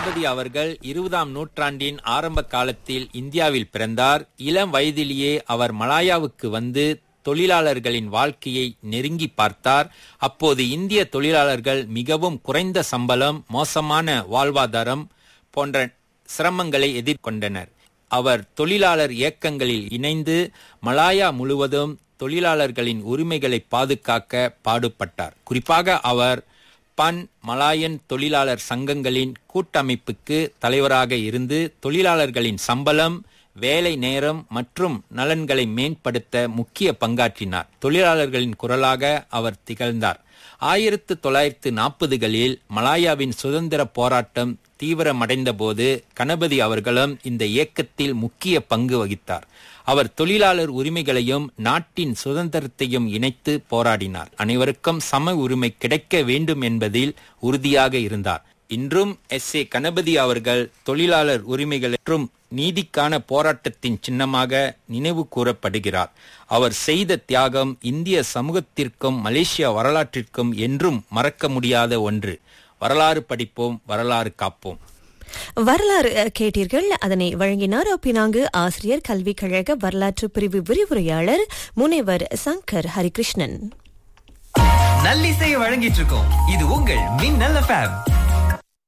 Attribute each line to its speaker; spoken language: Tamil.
Speaker 1: கணபதி அவர்கள் இருபதாம் நூற்றாண்டின் ஆரம்ப காலத்தில் இந்தியாவில் பிறந்தார் இளம் வயதிலேயே அவர் மலாயாவுக்கு வந்து தொழிலாளர்களின் வாழ்க்கையை நெருங்கி பார்த்தார் அப்போது இந்திய தொழிலாளர்கள் மிகவும் குறைந்த சம்பளம் மோசமான வாழ்வாதாரம் போன்ற சிரமங்களை எதிர்கொண்டனர் அவர் தொழிலாளர் இயக்கங்களில் இணைந்து மலாயா முழுவதும் தொழிலாளர்களின் உரிமைகளை பாதுகாக்க பாடுபட்டார் குறிப்பாக அவர் பன் மலாயன் தொழிலாளர் சங்கங்களின் கூட்டமைப்புக்கு தலைவராக இருந்து தொழிலாளர்களின் சம்பளம் வேலை நேரம் மற்றும் நலன்களை மேம்படுத்த முக்கிய பங்காற்றினார் தொழிலாளர்களின் குரலாக அவர் திகழ்ந்தார் ஆயிரத்து தொள்ளாயிரத்து நாற்பதுகளில் மலாயாவின் சுதந்திர போராட்டம் தீவிரமடைந்த போது கணபதி அவர்களும் இந்த இயக்கத்தில் முக்கிய பங்கு வகித்தார் அவர் தொழிலாளர் உரிமைகளையும் நாட்டின் சுதந்திரத்தையும் இணைத்து போராடினார் அனைவருக்கும் சம உரிமை கிடைக்க வேண்டும் என்பதில் உறுதியாக இருந்தார் இன்றும் எஸ் ஏ கணபதி அவர்கள் தொழிலாளர் உரிமைகள் மற்றும் நீதிக்கான போராட்டத்தின் சின்னமாக நினைவு கூறப்படுகிறார் அவர் செய்த தியாகம் இந்திய சமூகத்திற்கும் மலேசியா வரலாற்றிற்கும் என்றும் மறக்க முடியாத ஒன்று வரலாறு படிப்போம் வரலாறு காப்போம்
Speaker 2: வரலாறு அஹ், கேட்டீர்கள் அதனை வழங்கினார் பினாங்கு ஆசிரியர் கல்விக் கழக வரலாற்று பிரிவு விரிவுரையாளர் முனைவர் சங்கர் ஹரிகிருஷ்ணன்
Speaker 3: நல்லிசையை வழங்கிட்டு இருக்கோம் இது உங்கள் மின்னல் எஃப்எம்